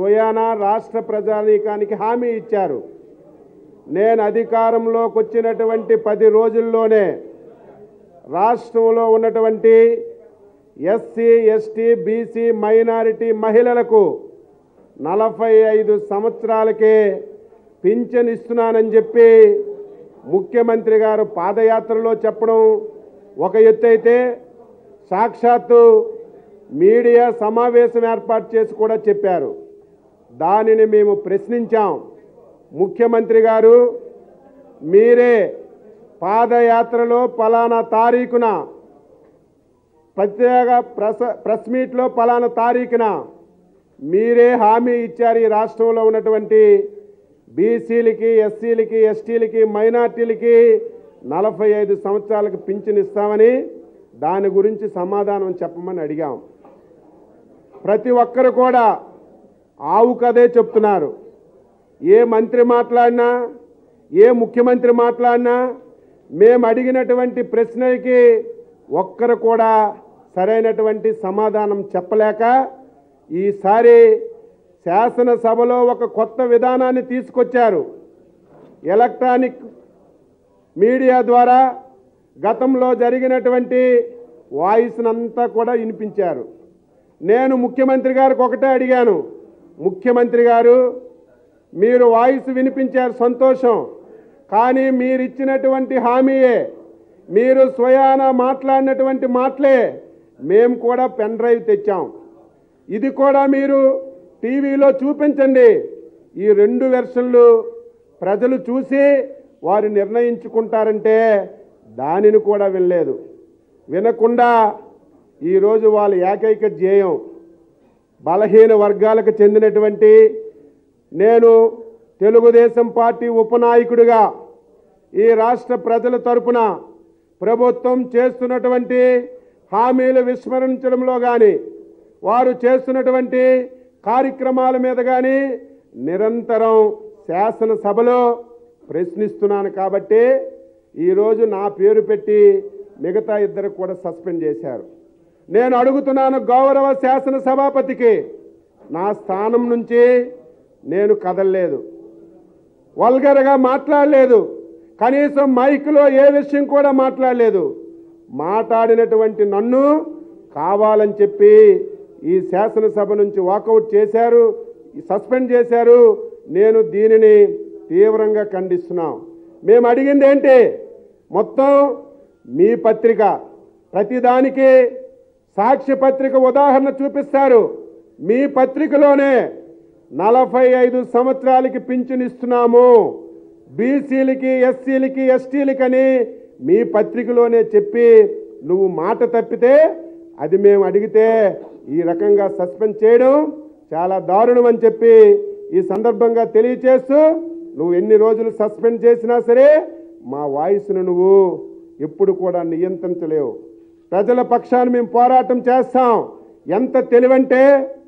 స్వయాన రాష్ట్ర ప్రజానీకానికి హామీ ఇచ్చారు నేను అధికారంలోకి వచ్చినటువంటి పది రోజుల్లోనే రాష్ట్రంలో ఉన్నటువంటి ఎస్సీ ఎస్టీ బీసీ మైనారిటీ మహిళలకు నలభై ఐదు సంవత్సరాలకే పింఛన్ ఇస్తున్నానని చెప్పి ముఖ్యమంత్రి గారు పాదయాత్రలో చెప్పడం ఒక ఎత్తు అయితే సాక్షాత్తు మీడియా సమావేశం ఏర్పాటు చేసి కూడా చెప్పారు దానిని మేము ప్రశ్నించాం ముఖ్యమంత్రి గారు మీరే పాదయాత్రలో పలానా తారీఖున ప్రత్యేక ప్రెస్ ప్రెస్ మీట్లో పలానా తారీఖున మీరే హామీ ఇచ్చారు ఈ రాష్ట్రంలో ఉన్నటువంటి బీసీలకి ఎస్సీలకి ఎస్టీలకి మైనార్టీలకి నలభై ఐదు సంవత్సరాలకు పింఛన్ ఇస్తామని దాని గురించి సమాధానం చెప్పమని అడిగాం ప్రతి ఒక్కరు కూడా ఆవు కదే చెప్తున్నారు ఏ మంత్రి మాట్లాడినా ఏ ముఖ్యమంత్రి మాట్లాడినా మేము అడిగినటువంటి ప్రశ్నలకి ఒక్కరు కూడా సరైనటువంటి సమాధానం చెప్పలేక ఈసారి శాసనసభలో ఒక కొత్త విధానాన్ని తీసుకొచ్చారు ఎలక్ట్రానిక్ మీడియా ద్వారా గతంలో జరిగినటువంటి వాయిస్నంతా కూడా వినిపించారు నేను ముఖ్యమంత్రి గారికి ఒకటే అడిగాను ముఖ్యమంత్రి గారు మీరు వాయిస్ వినిపించారు సంతోషం కానీ మీరు ఇచ్చినటువంటి హామీయే మీరు స్వయాన మాట్లాడినటువంటి మాటలే మేము కూడా పెన్ డ్రైవ్ తెచ్చాం ఇది కూడా మీరు టీవీలో చూపించండి ఈ రెండు వెర్షన్లు ప్రజలు చూసి వారు నిర్ణయించుకుంటారంటే దానిని కూడా వినలేదు వినకుండా ఈరోజు వాళ్ళ ఏకైక ధ్యేయం బలహీన వర్గాలకు చెందినటువంటి నేను తెలుగుదేశం పార్టీ ఉపనాయకుడిగా ఈ రాష్ట్ర ప్రజల తరపున ప్రభుత్వం చేస్తున్నటువంటి హామీలు విస్మరించడంలో కానీ వారు చేస్తున్నటువంటి కార్యక్రమాల మీద కానీ నిరంతరం శాసనసభలో ప్రశ్నిస్తున్నాను కాబట్టి ఈరోజు నా పేరు పెట్టి మిగతా ఇద్దరు కూడా సస్పెండ్ చేశారు నేను అడుగుతున్నాను గౌరవ శాసనసభాపతికి నా స్థానం నుంచి నేను కదలలేదు వల్గర్గా మాట్లాడలేదు కనీసం మైక్లో ఏ విషయం కూడా మాట్లాడలేదు మాట్లాడినటువంటి నన్ను కావాలని చెప్పి ఈ శాసనసభ నుంచి వాకౌట్ చేశారు సస్పెండ్ చేశారు నేను దీనిని తీవ్రంగా ఖండిస్తున్నాం మేము అడిగింది ఏంటి మొత్తం మీ పత్రిక ప్రతిదానికి సాక్ష్య పత్రిక ఉదాహరణ చూపిస్తారు మీ పత్రికలోనే నలభై ఐదు సంవత్సరాలకి పింఛన్ ఇస్తున్నాము బీసీలకి ఎస్సీలకి ఎస్టీలకని మీ పత్రికలోనే చెప్పి నువ్వు మాట తప్పితే అది మేము అడిగితే ఈ రకంగా సస్పెండ్ చేయడం చాలా దారుణం అని చెప్పి ఈ సందర్భంగా తెలియచేస్తూ నువ్వు ఎన్ని రోజులు సస్పెండ్ చేసినా సరే మా వాయిస్ను నువ్వు ఎప్పుడు కూడా నియంత్రించలేవు ప్రజల పక్షాన్ని మేము పోరాటం చేస్తాం ఎంత తెలివంటే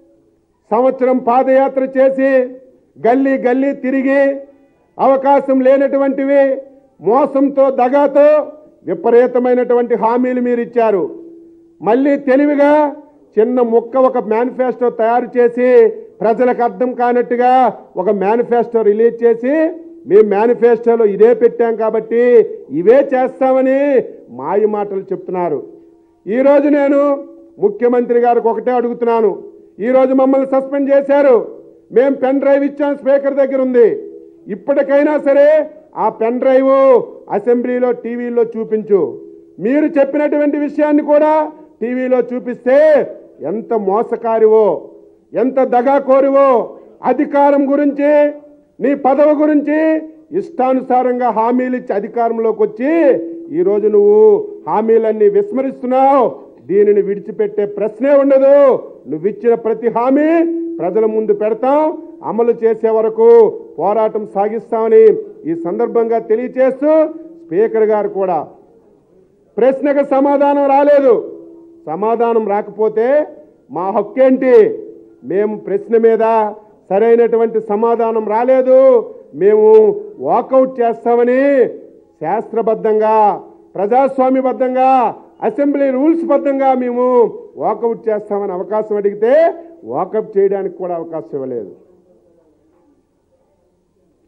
సంవత్సరం పాదయాత్ర చేసి గల్లీ గల్లీ తిరిగి అవకాశం లేనటువంటివి మోసంతో దగాతో విపరీతమైనటువంటి హామీలు మీరు ఇచ్చారు మళ్ళీ తెలివిగా చిన్న ముక్క ఒక మేనిఫెస్టో తయారు చేసి ప్రజలకు అర్థం కానట్టుగా ఒక మేనిఫెస్టో రిలీజ్ చేసి మేము మేనిఫెస్టోలో ఇదే పెట్టాం కాబట్టి ఇవే చేస్తామని మాయ మాటలు చెప్తున్నారు ఈరోజు నేను ముఖ్యమంత్రి గారికి ఒకటే అడుగుతున్నాను ఈరోజు మమ్మల్ని సస్పెండ్ చేశారు మేము పెన్ డ్రైవ్ ఇచ్చాం స్పీకర్ దగ్గర ఉంది ఇప్పటికైనా సరే ఆ పెన్ డ్రైవ్ అసెంబ్లీలో టీవీలో చూపించు మీరు చెప్పినటువంటి విషయాన్ని కూడా టీవీలో చూపిస్తే ఎంత మోసకారివో ఎంత దగాకోరివో అధికారం గురించి నీ పదవి గురించి ఇష్టానుసారంగా హామీలు ఇచ్చి అధికారంలోకి వచ్చి ఈరోజు నువ్వు హామీలన్నీ విస్మరిస్తున్నావు దీనిని విడిచిపెట్టే ప్రశ్నే ఉండదు నువ్వు ఇచ్చిన ప్రతి హామీ ప్రజల ముందు పెడతాం అమలు చేసే వరకు పోరాటం సాగిస్తామని ఈ సందర్భంగా తెలియచేస్తూ స్పీకర్ గారు కూడా ప్రశ్నకు సమాధానం రాలేదు సమాధానం రాకపోతే మా హక్కేంటి మేము ప్రశ్న మీద సరైనటువంటి సమాధానం రాలేదు మేము వాకౌట్ చేస్తామని శాస్త్రబద్ధంగా ప్రజాస్వామ్యబద్ధంగా అసెంబ్లీ రూల్స్ బద్ధంగా మేము వాకౌట్ చేస్తామని అవకాశం అడిగితే వాకౌట్ చేయడానికి కూడా అవకాశం ఇవ్వలేదు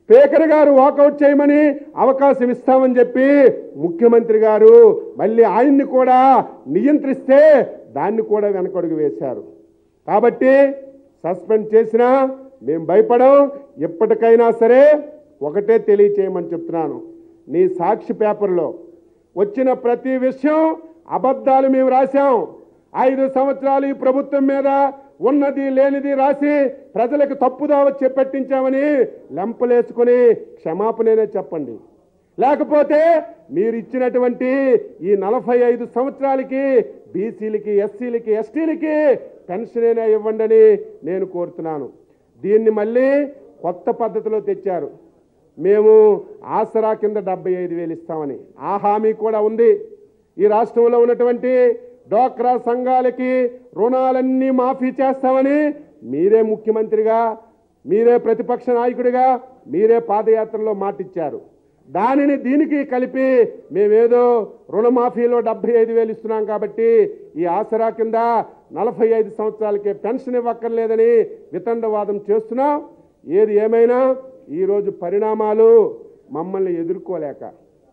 స్పీకర్ గారు వాకౌట్ చేయమని అవకాశం ఇస్తామని చెప్పి ముఖ్యమంత్రి గారు మళ్ళీ ఆయన్ని కూడా నియంత్రిస్తే దాన్ని కూడా వెనకడుగు వేశారు కాబట్టి సస్పెండ్ చేసినా మేము భయపడం ఎప్పటికైనా సరే ఒకటే తెలియచేయమని చెప్తున్నాను నీ సాక్షి పేపర్లో వచ్చిన ప్రతి విషయం అబద్ధాలు మేము రాశాం ఐదు సంవత్సరాలు ఈ ప్రభుత్వం మీద ఉన్నది లేనిది రాసి ప్రజలకు తప్పుదావ చెప్పట్టించామని లెంపలేసుకుని క్షమాపణనే చెప్పండి లేకపోతే మీరు ఇచ్చినటువంటి ఈ నలభై ఐదు సంవత్సరాలకి బీసీలకి ఎస్సీలకి ఎస్టీలకి పెన్షన్ అయినా ఇవ్వండి అని నేను కోరుతున్నాను దీన్ని మళ్ళీ కొత్త పద్ధతిలో తెచ్చారు మేము ఆసరా కింద డెబ్బై ఐదు వేలు ఇస్తామని ఆ హామీ కూడా ఉంది ఈ రాష్ట్రంలో ఉన్నటువంటి డోక్రా సంఘాలకి రుణాలన్నీ మాఫీ చేస్తామని మీరే ముఖ్యమంత్రిగా మీరే ప్రతిపక్ష నాయకుడిగా మీరే పాదయాత్రలో మాటిచ్చారు దానిని దీనికి కలిపి మేమేదో రుణమాఫీలో డెబ్బై ఐదు వేలు ఇస్తున్నాం కాబట్టి ఈ ఆసరా కింద నలభై ఐదు సంవత్సరాలకే పెన్షన్ ఇవ్వక్కర్లేదని వితండవాదం చేస్తున్నాం ఏది ఏమైనా ఈరోజు పరిణామాలు మమ్మల్ని ఎదుర్కోలేక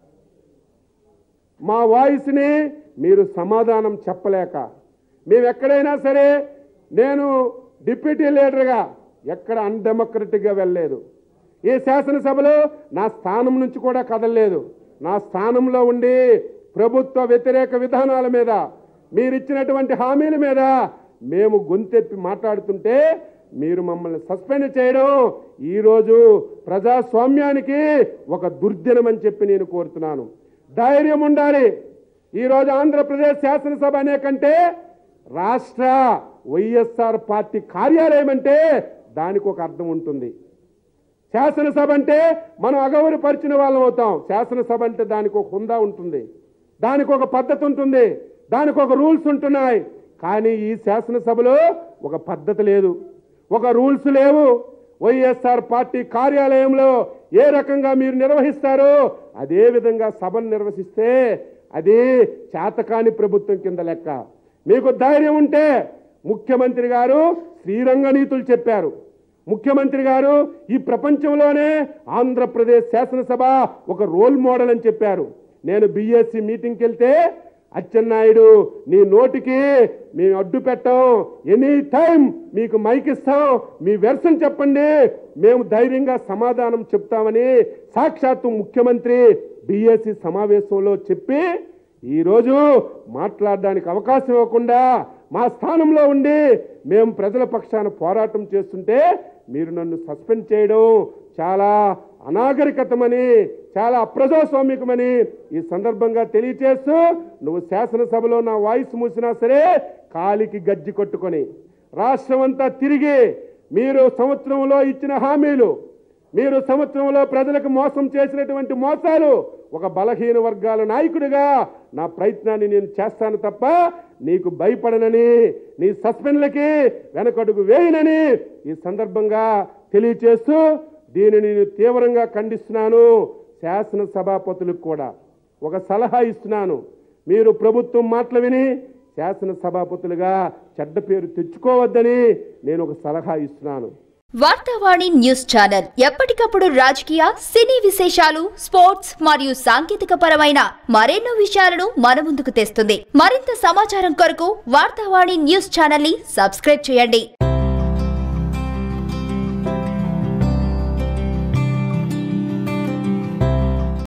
మా వాయిస్ని మీరు సమాధానం చెప్పలేక మేము ఎక్కడైనా సరే నేను డిప్యూటీ లీడర్గా ఎక్కడ అన్డెమోక్రటిక్గా వెళ్ళలేదు ఈ శాసనసభలో నా స్థానం నుంచి కూడా కదలలేదు నా స్థానంలో ఉండి ప్రభుత్వ వ్యతిరేక విధానాల మీద మీరిచ్చినటువంటి హామీల మీద మేము గొంతెప్పి మాట్లాడుతుంటే మీరు మమ్మల్ని సస్పెండ్ చేయడం ఈరోజు ప్రజాస్వామ్యానికి ఒక దుర్దినం అని చెప్పి నేను కోరుతున్నాను ధైర్యం ఉండాలి ఈరోజు ఆంధ్రప్రదేశ్ శాసనసభ అనే కంటే రాష్ట్ర వైఎస్ఆర్ పార్టీ కార్యాలయం అంటే దానికి ఒక అర్థం ఉంటుంది శాసనసభ అంటే మనం అగౌరవపరిచిన వాళ్ళం అవుతాం శాసనసభ అంటే దానికి ఒక హుందా ఉంటుంది దానికి ఒక పద్ధతి ఉంటుంది దానికి ఒక రూల్స్ ఉంటున్నాయి కానీ ఈ శాసనసభలో ఒక పద్ధతి లేదు ఒక రూల్స్ లేవు వైఎస్ఆర్ పార్టీ కార్యాలయంలో ఏ రకంగా మీరు నిర్వహిస్తారో అదే విధంగా సభను నిర్వహిస్తే అది చేతకాని ప్రభుత్వం కింద లెక్క మీకు ధైర్యం ఉంటే ముఖ్యమంత్రి గారు శ్రీరంగ నీతులు చెప్పారు ముఖ్యమంత్రి గారు ఈ ప్రపంచంలోనే ఆంధ్రప్రదేశ్ శాసనసభ ఒక రోల్ మోడల్ అని చెప్పారు నేను బీఎస్సీ మీటింగ్కి వెళ్తే అచ్చెన్నాయుడు నీ నోటికి మేము అడ్డు పెట్టాం ఎనీ టైం మీకు మైక్ ఇస్తాం మీ వెర్షన్ చెప్పండి మేము ధైర్యంగా సమాధానం చెప్తామని సాక్షాత్తు ముఖ్యమంత్రి బీఎస్సీ సమావేశంలో చెప్పి ఈరోజు మాట్లాడడానికి అవకాశం ఇవ్వకుండా మా స్థానంలో ఉండి మేము ప్రజల పక్షాన పోరాటం చేస్తుంటే మీరు నన్ను సస్పెండ్ చేయడం చాలా అనాగరికతమని చాలా అప్రజాస్వామికమని ఈ సందర్భంగా తెలియచేస్తూ నువ్వు శాసనసభలో నా వాయిస్ మూసినా సరే కాలికి గజ్జి కొట్టుకొని రాష్ట్రం అంతా తిరిగి మీరు సంవత్సరంలో ఇచ్చిన హామీలు మీరు సంవత్సరంలో ప్రజలకు మోసం చేసినటువంటి మోసాలు ఒక బలహీన వర్గాల నాయకుడిగా నా ప్రయత్నాన్ని నేను చేస్తాను తప్ప నీకు భయపడనని నీ సస్పెండ్లకి వెనకడుగు వేయనని ఈ సందర్భంగా తెలియచేస్తూ దీనిని నేను తీవ్రంగా ఖండిస్తున్నాను శాసన సభాపతులకు కూడా ఒక సలహా ఇస్తున్నాను మీరు ప్రభుత్వం మాటలు విని శాసన సభాపతులుగా చెడ్డ పేరు తెచ్చుకోవద్దని నేను ఒక సలహా ఇస్తున్నాను వార్తావాణి న్యూస్ ఛానల్ ఎప్పటికప్పుడు రాజకీయ సినీ విశేషాలు స్పోర్ట్స్ మరియు సాంకేతిక పరమైన మరెన్నో విషయాలను మన ముందుకు తెస్తుంది మరింత సమాచారం కొరకు వార్తావాణి న్యూస్ ఛానల్ ని సబ్స్క్రైబ్ చేయండి